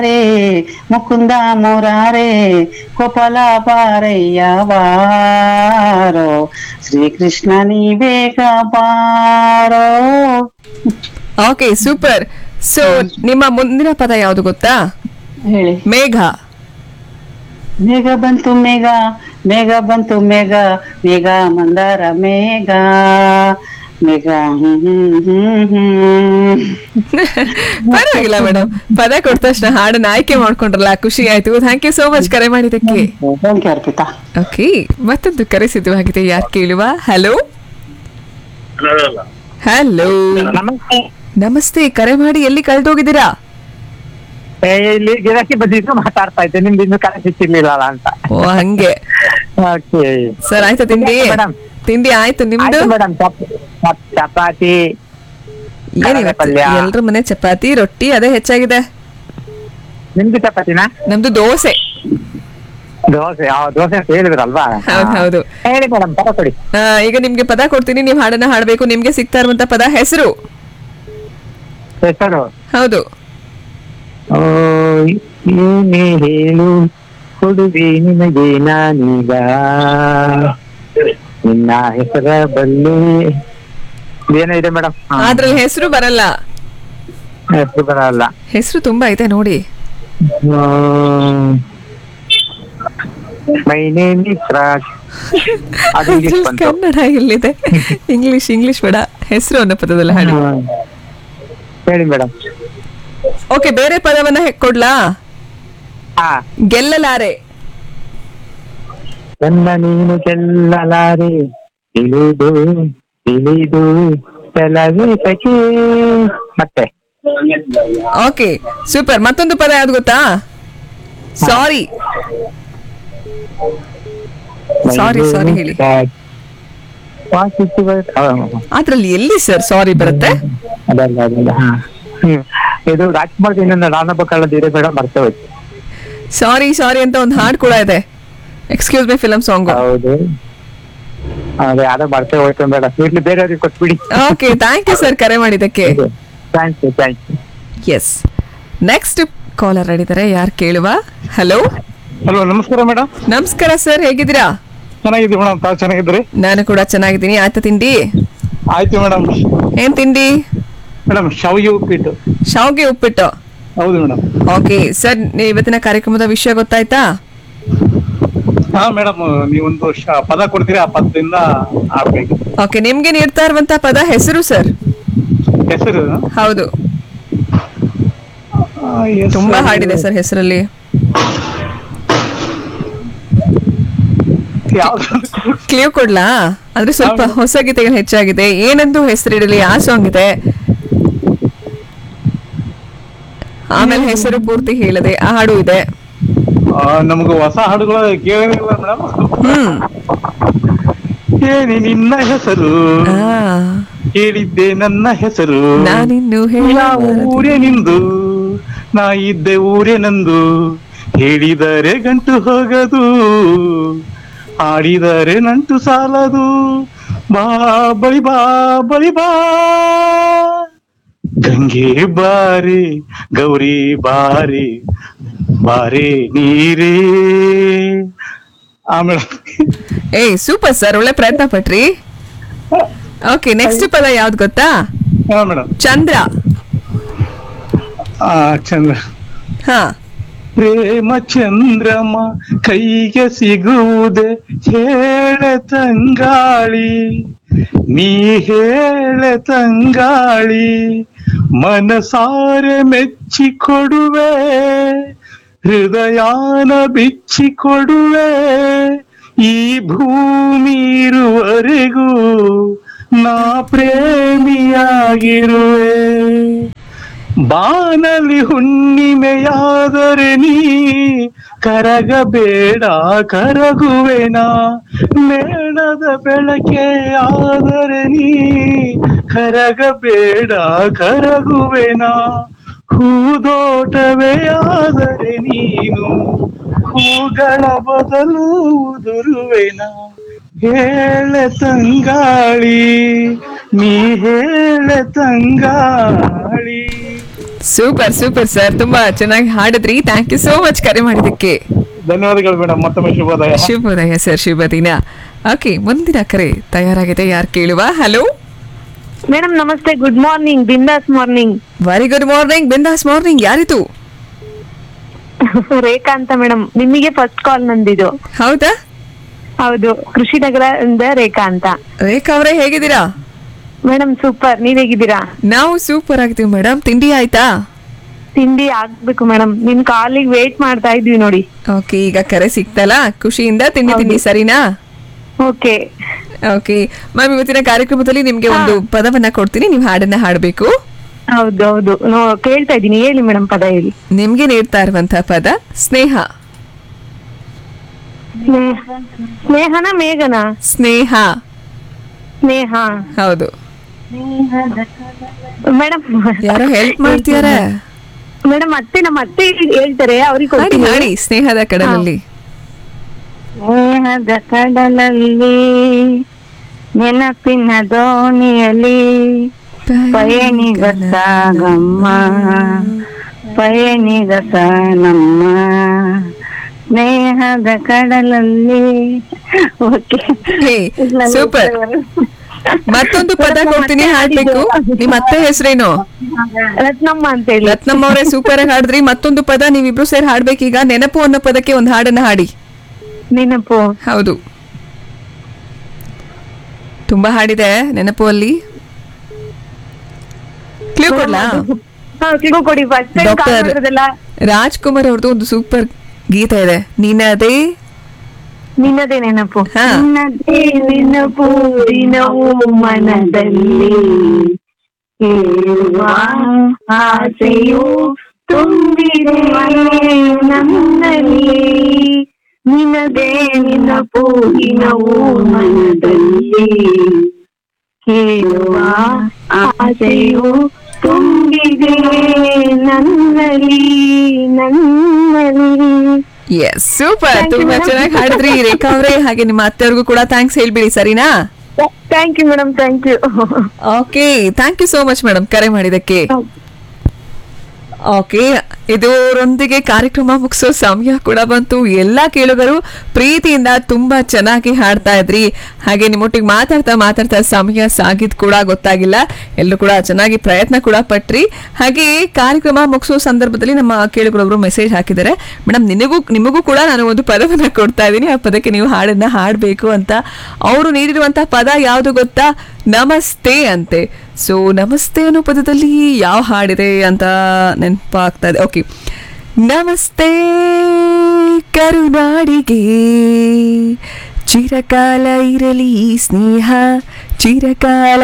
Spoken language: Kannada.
ರೇ ಮುಕುಂದ ಮುರಾರೇ ಗೋಪಾಲ ಬಾರಯ್ಯ ಬಾರೋ ಶ್ರೀಕೃಷ್ಣ ನೀ ಬೇಗ ಬಾರೋ ಓಕೆ ಸೂಪರ್ ಸೊ ನಿಮ್ಮ ಮುಂದಿನ ಪದ ಯಾವುದು ಗೊತ್ತಾ ಹೇಳಿ ಮೇಘ ಮೇಘ ಬಂತು ಮೇಘ ಮೇಘ ಬಂತು ಮೇಘ ಮೇಘ ಮಂದಾರ ಮೇಘ ಮೇಘ ಹ್ಮ್ ಹ್ಮ್ ಹ್ಮ್ ಹ್ಮ್ ಪರವಾಗಿಲ್ಲ ಮೇಡಮ್ ಪದ ಕೊಟ್ಟ ತಕ್ಷಣ ಹಾಡನ್ನ ಆಯ್ಕೆ ಮಾಡ್ಕೊಂಡ್ರಲ್ಲ ಖುಷಿ ಆಯ್ತು ಥ್ಯಾಂಕ್ ಯು ಸೋ ಮಚ್ ಕರೆ ಮಾಡಿದ್ದಕ್ಕೆ ಥ್ಯಾಂಕ್ ಯು ಅರ್ಪಿತಾ ಓಕೆ ಮತ್ತೊಂದು ಕರೆ ಸಿದ್ಧವಾಗಿದೆ ಯಾರು ಕೇಳುವ ಹಲೋ ಹಲೋ ನಮಸ್ತೆ ನಮಸ್ತೆ ಕರೆ ಮಾಡಿ ಎಲ್ಲಿ ಕಳೆದೋಗಿದ್ದೀರಾ ಏ, ಇಲ್ಲಿ ಗಿರಾಕಿ ಬಂದಿದ್ದು ಮಾತಾಡ್ತಾ ಇದ್ದೆ ನಿಮ್ದು ಇನ್ನು ಕರೆ ಸಿಕ್ಕಿರ್ಲಿಲ್ಲ ಅಂತ ಓ ಹಂಗೆ ಓಕೆ ಸರ್ ಆಯ್ತಾ ತಿಂಡಿ ಮೇಡಮ್. ತಿಂಡಿ ಆಯ್ತು ನಿಮ್ದು ಆಯ್ತು ಮೇಡಮ್ ಚಪಾತಿ ಏನಿವತ್ತು ಪಲ್ಯ. ಎಲ್ರ ಮನೆ ಚಪಾತಿ ರೊಟ್ಟಿ ಅದೇ ಹೆಚ್ಚಾಗಿದೆ ನಿಮ್ದು ಚಪಾತಿನಾ ನಮ್ದು ದೋಸೆ ದೋಸೆ ಆ, ದೋಸೆ ಅಂತ ಹೇಳಿದ್ರಲ್ವಾ ಹೌದ್ ಹೌದು. ಹೇಳಿ ಮೇಡಮ್ ಪದ ಕೊಡಿ ಆ, ಈಗ ನಿಮ್ಗೆ ಪದ ಕೊಡ್ತೀನಿ ನೀವು ಹಾಡನ್ನ ಹಾಡ್ಬೇಕು ನಿಮ್ಗೆ ಸಿಗ್ತಾ ಇರುವಂತ ಪದ ಹೆಸರು ಹೆಸರು ಹೌದು ಓ ಏನೇ ಹೇಳು ಕೊಡುವೆ ನಿನಗೆ ನಾನೀಗ ನಿನ್ನ ಹೆಸರ ಬಲ್ಲೆ ಏನೋ ಇದೆ ಮೇಡಮ್ ಅದ್ರಲ್ಲಿ ಹೆಸರು ಬರಲ್ಲ ಹೆಸರು ಬರಲ್ಲ ಹೆಸರು ತುಂಬಾ ಇದೆ ನೋಡಿ ಮೈ ನೇಮ್ ಇಸ್ ರಾಜ್ ಅದು ಇಂಗ್ಲಿಷ್ ಅದ್ರಲ್ಲಿ ಬಂತು ಕನ್ನಡ ಎಲ್ಲಿದೆ ಇಂಗ್ಲಿಷ್ ಇಂಗ್ಲಿಷ್ ಬೇಡ ಹೆಸರು ಅನ್ನೋ ಪದದಲ್ಲಿ ಹಾಡಿ ಹ್ಮ್. ಹೇಳಿ ಮೇಡಮ್ ಓಕೆ ಬೇರೆ ಪದವನ್ನ ಹೆ- ಕೊಡ್ಲಾ ಹಾ ಗೆಲ್ಲಲಾರೆ ನನ್ನ ನೀನು ಗೆಲ್ಲಲಾರೆ ಇಳಿದು ಇಳಿದು ಕೆಲವೇತಕ್ಕೆ ಮತ್ತೆ ಓಕೆ ಸೂಪರ್ ಮತ್ತೊಂದು ಪದ ಯಾವ್ದು ಗೊತ್ತಾ ಸಾರಿ Sorry, sorry ಹೇಳಿ. ವಾಸಿಸುವ ಹಾ, ಅದ್ರಲ್ಲಿ ಎಲ್ಲಿ ಸರ್ ಸಾರಿ ಬರುತ್ತೆ ಅದಲ್ಲ ಅದಲ್ಲ ಹಾ ಹ್ಮ್ ಇದು ರಾಜ್ಕುಮಾರ್ ಇನ್ನೊಂದು ನಾನೊಬ್ಬ ಕಳ್ಳದಿದೆ ಮೇಡಮ್ ಮರ್ತೇ ಹೋಯ್ತು ಸಾರಿ ಸಾರಿ ಅಂತ ಒಂದು ಹಾಡು ಕೂಡ ಇದೆ ಎಕ್ಸ್ಕ್ಯೂಸ್ ಮೈ ಫಿಲಂ ಸಾಂಗ್ ಹೌದು ಅದೇ ಯಾರೋ ಮರ್ತೇ ಹೋಯ್ತು ಮೇಡಮ್ ಇರ್ಲಿ ಬೇರೆಯವ್ರಿಗೆ ಕೊಟ್ಬಿಡಿ ಓಕೆ ಥ್ಯಾಂಕ್ ಯು ಸರ್ ಕರೆ ಮಾಡಿದ್ದಕ್ಕೆ thank you thank you yes next caller ಹೇಳಿದ್ದಾರೆ ಯಾರು ಕೇಳುವ ಹಲೋ ಹಲೋ ನಮಸ್ಕಾರ ಮೇಡಮ್ ನಮಸ್ಕಾರ ಸರ್ ಹೇಗಿದ್ದೀರಾ ಚೆನ್ನಾಗಿದ್ದೀವಿ ಮೇಡಮ್ ತಾವು ಚೆನ್ನಾಗಿದ್ರಿ ನಾನು ಕೂಡ ಚೆನ್ನಾಗಿದ್ದೀನಿ ಆಯ್ತಾ ತಿಂಡಿ ಆಯ್ತು ಮೇಡಮ್ ಏನ್ ತಿಂಡಿ ಮೇಡಮ್ ಶಾವಿಗೆ ಉಪ್ಪಿಟ್ಟು ಶಾವ್ಗೆ ಉಪ್ಪಿಟ್ಟು ಹೌದು ಮೇಡಮ್ ಓಕೆ ಸರ್ ಇವತ್ತಿನ ಕಾರ್ಯಕ್ರಮದ ವಿಷಯ ಗೊತ್ತಾಯ್ತಾ ಹಾ ಮೇಡಮ್ ನೀವೊಂದು ಶ- ಪದ ಕೊಡ್ತೀರಿ ಆ ಪದದಿಂದ ಆಡ್ಬೇಕು ಓಕೆ ನಿಮ್ಗೆ ನೀಡ್ತಾ ಇರುವಂತ ಪದ ಹೆಸರು ಸರ್ ಹೆಸರು ಹೌದು ಆ, ಹೆಸರು- ತುಂಬಾ ಹಾಡಿದೆ ಸರ್ ಹೆಸರಲ್ಲಿ ಯಾವ್ದು ಕ್ಲಿಯರ್ ಕೊಡ್ಲಾ ಅಂದ್ರೆ ಸ್ವಲ್ಪ ಹೊಸ ಗೀತೆಗಳು ಹೆಚ್ಚಾಗಿದೆ ಏನೆಂದು ಹೆಸರಿಡಲಿ ಆ ಸಾಂಗ್ ಇದೆ ಆಮೇಲೆ ಹೆಸರು ಪೂರ್ತಿ ಹೇಳಿದೆ ಆ ಹಾಡು ಇದೆ ಆ, ನಮ್ಗೆ ಹೊಸ ಹಾಡುಗಳು ಕೇಳಿಲ್ಲ ಮೇಡಮ್ ಹ್ಮ್ ಏನಿ ನಿನ್ನ ಹೆಸರು ಆ, ಹೇಳಿದ್ದೆ ನನ್ನ ಹೆಸರು ನಾನಿನ್ನು ಯಾವ ಹೇಳ ಊರೇ ನಿಂದು ನಾ ಇದ್ದೆ ಊರೇ ನಂದು ಹೇಳಿದರೆ ಗಂಟು ಹೋಗದು ಆಡಿದರೆ ನಂಟು ಸಾಲದು ಬಾ ಬಳಿ ಬಾ ಬಳಿ ಬಾ ಗಂಗೆ ಬಾರಿ ಗೌರಿ ಬಾರಿ ಬಾರೆ ನೀರೇ ಆಮೇಲೆ ಏಯ್ ಸೂಪರ್ ಸರ್ ಒಳ್ಳೆ ಪ್ರಯತ್ನ ಪಟ್ರಿ ಓಕೆ ನೆಕ್ಸ್ಟ್ ಪದ ಯಾವ್ದು ಗೊತ್ತಾ ಹಾ ಮೇಡಮ್ ಚಂದ್ರ ಆ ಚಂದ್ರ ಹಾ ಪ್ರೇಮ ಚಂದ್ರಮ ಕೈಗೆ ಸಿಗುವುದೇ ಹೇಳ ತಂಗಾಳಿ ನೀ ಹೇಳ ತಂಗಾಳಿ ಮನಸಾರೆ ಮೆಚ್ಚಿಕೊಡುವೆ ಹೃದಯಾನ ಬಿಚ್ಚಿಕೊಡುವೆ ಈ ಭೂಮಿ ಇರುವರೆಗೂ ನಾ ಪ್ರೇಮಿಯಾಗಿರುವೆ ಬಾನಲಿ ಹುಣ್ಣಿಮೆಯಾದರೆ ನೀ ಕರಗಬೇಡ ಕರಗುವೆನಾ ಮೇಣದ ಬೆಳಕೆ ಆದರೆ ನೀ ಕರಗಬೇಡ ಕರಗುವೆನಾ ಹೂದೋಟವೇ ಆದರೆ ನೀನು ಹೂಗಳ ಬದಲು ಉದುರುವೆನಾ ಹೇಳ ತಂಗಾಳಿ ನೀ ಹೇಳ ತಂಗಾಳಿ ಸೂಪರ್ ಸೂಪರ್ ಸರ್ ತುಂಬಾ ಚೆನ್ನಾಗಿ ಹಾಡಿದ್ರಿ ಥ್ಯಾಂಕ್ ಯು ಸೋ ಮಚ್ ಕರೆ ಮಾಡಿದ್ದಕ್ಕೆ ಧನ್ಯವಾದಗಳು ಮೇಡಮ್ ಮತ್ತೊಮ್ಮೆ ಶುಭೋದಯ ಶುಭೋದಯ ಸರ್ ಶುಭ ದಿನ ಓಕೆ ಮುಂದಿನ ಕರೆ ತಯಾರಾಗಿದೆ ಯಾರು ಕೇಳುವ ಹಲೋ ಮೇಡಮ್ ನಮಸ್ತೆ good morning Bindaas morning very good morning Bindaas morning ಯಾರಿದು ರೇಖಾ ಅಂತ ಮೇಡಮ್ ನಿಮಗೆ ಫಸ್ಟ್ ಕಾಲ್ ನಂದಿದು ಹೌದಾ ಹೌದು ಕೃಷಿ ನಗರದಿಂದ ರೇಖಾ ಅಂತ ರೇಖಾ ಅವರೇ ಹೇಗಿದ್ದೀರಾ ಮೇಡಮ್ ಸೂಪರ್ ನೀವ್ ಹೇಗಿದ್ದೀರಾ ನಾವು ಸೂಪರ್ ಆಗಿದ್ದೀವಿ ಮೇಡಮ್ ತಿಂಡಿ ಆಯ್ತಾ ತಿಂಡಿ ಆಗ್ಬೇಕು ಮೇಡಮ್ ನಿಮ್ ಕಾಲಿಗೆ ವೇಟ್ ಮಾಡ್ತಾ ಇದ್ವಿ ನೋಡಿ ಓಕೆ ಈಗ ಕರೆ ಸಿಕ್ತಲ್ಲ ಖುಷಿಯಿಂದ ತಿಂಡಿ ತಿಂಡಿ ಸರಿನಾ ಓಕೆ ಓಕೆ ಮ್ಯಾಮ್ ಇವತ್ತಿನ ಕಾರ್ಯಕ್ರಮದಲ್ಲಿ ನಿಮ್ಗೆ ಒಂದು ಪದವನ್ನ ಕೊಡ್ತೀನಿ ನೀವು ಹಾಡನ್ನ ಹಾಡಬೇಕು ಹೌದು ಹೌದು ನೋ ಕೇಳ್ತಾ ಇದ್ದೀನಿ ಹೇಳಿ ಮೇಡಮ್ ಪದ ಹೇಳಿ ನಿಮ್ಗೆ ನೀಡ್ತಾ ಇರುವಂತಹ ಪದ ಸ್ನೇಹ ಸ್ನೇಹ ಸ್ನೇಹನ ಮೇಘನ ಸ್ನೇಹ ಸ್ನೇಹ ಹೌದು ಮೇಡಮ್ ಯಾರೋ ಹೆಲ್ಪ್ ಮಾಡ್ತಿದಾರೆ ಮೇಡಮ್ ಅತ್ತೆ ನಮ್ಮ ಅತ್ತೆ ಹೇಳ್ತಾರೆ ಅವ್ರಿಗೆ ಹಾಡಿ ಕೊಡ್ತೀನಿ ಹಾಡಿ ಸ್ನೇಹದ ಕಡಲಲ್ಲಿ ಸ್ನೇಹದ ಕಡಲಲ್ಲಿ ನೆನಪಿನ ದೋಣಿಯಲ್ಲಿ ಪಯಣಿಗ ಸಾಗಮ್ಮ ಪಯಣಿಗ ನಮ್ಮ ಸ್ನೇಹದ ಕಡಲಲ್ಲಿ ಓಕೆ ಸೂಪರ್ ಮತ್ತೊಂದು ಪದ ಕೊಡ್ತೀನಿ ಹಾಡ್ಬೇಕು ನಿಮ್ ಅತ್ತೆ ಹೆಸರೇನು ರತ್ನಮ್ಮ ಅಂತ ಹೇಳಿ ರತ್ನಮ್ಮ ಅವರೇ ಸೂಪರ್ ಆಗಿ ಹಾಡಿದ್ರಿ ಮತ್ತೊಂದು ಪದ ನೀವಿಬ್ರು ಸೇರಿ ಹಾಡ್ಬೇಕೀಗ ನೆನಪು ಅನ್ನೋ ಪದಕ್ಕೆ ಒಂದು ಹಾಡನ್ನ ಹಾಡಿ ನೆನಪು ಹೌದು ತುಂಬಾ ಹಾಡಿದೆ ನೆನಪು ಅಲ್ಲಿ ಕ್ಲೂ ಕೊಡ್ಲಾ ಹಾ ಸಿಗು ಕೊಡಿ ಫಸ್ಟ್ ಟೈಮ್ ಕಾಲ್ ಡಾಕ್ಟರ್ ಮಾಡಿರೋದಲ್ಲ ರಾಜ್ಕುಮಾರ್ ಅವ್ರದ್ದು ಒಂದು ಸೂಪರ್ ಗೀತೆ ಇದೆ ನೀನದೇ ನಿನ್ನದೇ ನೆನಪು ಹಾ. ನಿನ್ನದೇ ನೆನಪು ದಿನವೂ ಮನದಲ್ಲಿ ಕೇಳುವ ಆಸೆಯು ತುಂಬಿದೆ ನನ್ನಲ್ಲಿ ನಿನ್ನದೇ ನೆನಪು ದಿನವೂ ಮನದಲ್ಲಿ ಕೇಳುವ ಆಸೆಯು ತುಂಬಿದೆ ನನ್ನಲ್ಲಿ ನನ್ನಲ್ಲಿ ಎಸ್ ಸೂಪರ್ Thank you, ತುಂಬಾ madam. ಚೆನ್ನಾಗಿ ಹಾಡಿದ್ರಿ ರೇಖಾ ಅವರೇ ಹಾಗೆ ನಿಮ್ಮ ಅತ್ತೆಯವ್ರಿಗೂ ಕೂಡ ಥ್ಯಾಂಕ್ಸ್ ಹೇಳ್ಬಿಡಿ ಸರಿನಾ thank you madam thank you okay thank you so much madam ಕರೆ ಮಾಡಿದಕ್ಕೆ ಓಕೆ ಇದರೊಂದಿಗೆ ಕಾರ್ಯಕ್ರಮ ಮುಗಿಸೋ ಸಮಯ ಕೂಡ ಬಂತು ಎಲ್ಲ ಕೇಳುಗರು ಪ್ರೀತಿಯಿಂದ ತುಂಬಾ ಚೆನ್ನಾಗಿ ಹಾಡ್ತಾ ಇದ್ರಿ ಹಾಗೆ ನಿಮ್ಮೊಟ್ಟಿಗೆ ಮಾತಾಡ್ತಾ ಮಾತಾಡ್ತಾ ಸಮಯ ಸಾಗಿದ್ ಕೂಡ ಗೊತ್ತಾಗಿಲ್ಲ ಎಲ್ಲರೂ ಕೂಡ ಚೆನ್ನಾಗಿ ಪ್ರಯತ್ನ ಕೂಡ ಪಟ್ರಿ ಹಾಗೆ ಕಾರ್ಯಕ್ರಮ ಮುಗಿಸೋ ಸಂದರ್ಭದಲ್ಲಿ ನಮ್ಮ ಕೇಳುಗರೊಬ್ರು ಮೆಸೇಜ್ ಹಾಕಿದ್ದಾರೆ ಮೇಡಮ್ ನಿನಗೂ ನಿಮಗೂ ಕೂಡ ನಾನು ಒಂದು ಪದವನ್ನ ಕೊಡ್ತಾ ಇದ್ದೀನಿ ಆ ಪದಕ್ಕೆ ನೀವು ಹಾಡನ್ನ ಹಾಡಬೇಕು ಅಂತ ಅವರು ನೀಡಿರುವಂತಹ ಪದ ಯಾವುದು ಗೊತ್ತಾ ನಮಸ್ತೆ ಅಂತೆ ಸೊ ನಮಸ್ತೆ ಅನ್ನೋ ಪದದಲ್ಲಿ ಯಾವ ಹಾಡಿದೆ ಅಂತ ನೆನಪಾಗ್ತಾ ಇದೆ ಓಕೆ ನಮಸ್ತೆ ಕರುನಾಡಿಗೆ ಚಿರಕಾಲ ಇರಲಿ ಈ ಸ್ನೇಹ ಚಿರಕಾಲ